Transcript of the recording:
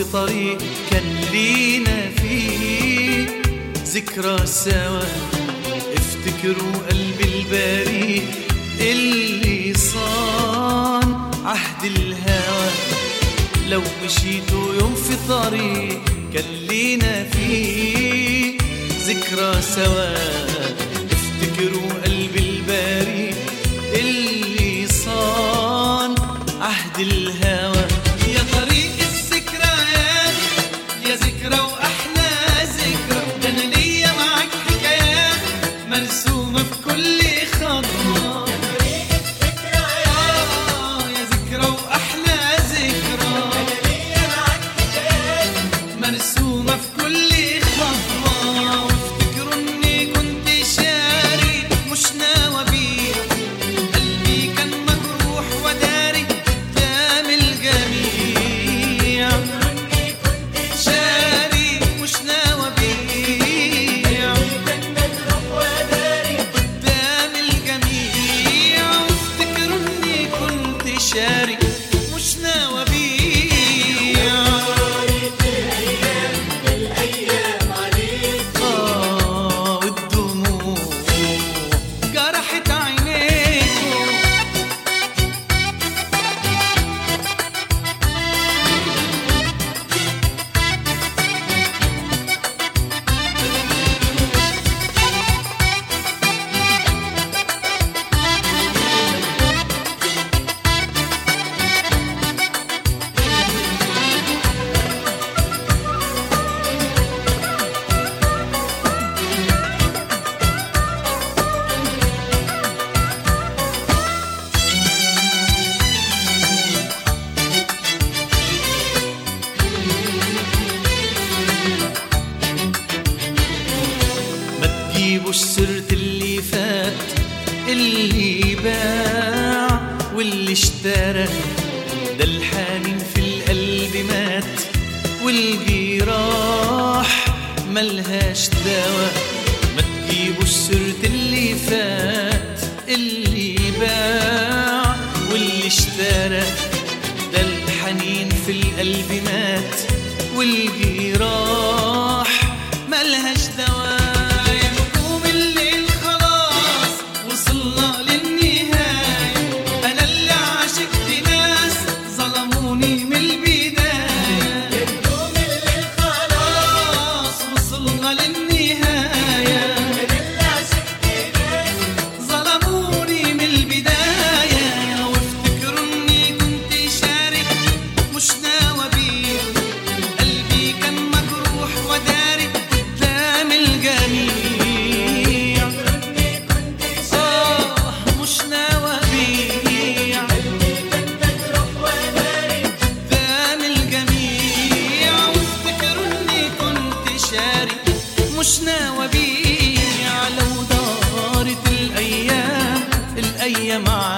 طريق كان لينا فيه ذكرى سوا افتكروا قلبي البريء اللي صان عهد الهوى لو مشيتوا يوم في طريق كان لينا فيه ذكرى سوا افتكروا قلبي البريء اللي صان عهد الهوى يا طريق الذكريات يا ذكرى واحلى ذكرى ده انا ليا معاك حكايات مرسومه في كل خطوه آه، يا ذكرى واحلى ذكرى مرسومة في كل خطوة وافتكروا اني كنت شاري مش ناوى بيه قلبي كان مجروح وداري قدام الجميع شاري مش ناوى بيه قدام الجميع وافتكروا اني كنت شاري مش ناوى بيه آه والدموع جرحت عينيكم ما تجيبوش سيرة اللي فات اللي باع واللي اشترى ده الحنين في القلب مات والجراح ملهاش دوا ما تجيبوش سيرة اللي فات اللي باع واللي اشترى ده الحنين في القلب مات والجراح ملهاش دواء نجوم الليل خلاص وصلنا للنهاية أنا اللي عشقت ناس ظلموني من البداية نجوم الليل خلاص وصلنا للنهاية ظلموني من البداية وافتكروا اني كنت شارك مش ناوى بيه قلبي كان مجروح وداري قدام الجميع آه مش ناوى بيه قدام الجميع وافتكروا اني كنت شاري مش ناوى بيع لو دارت الايام الايام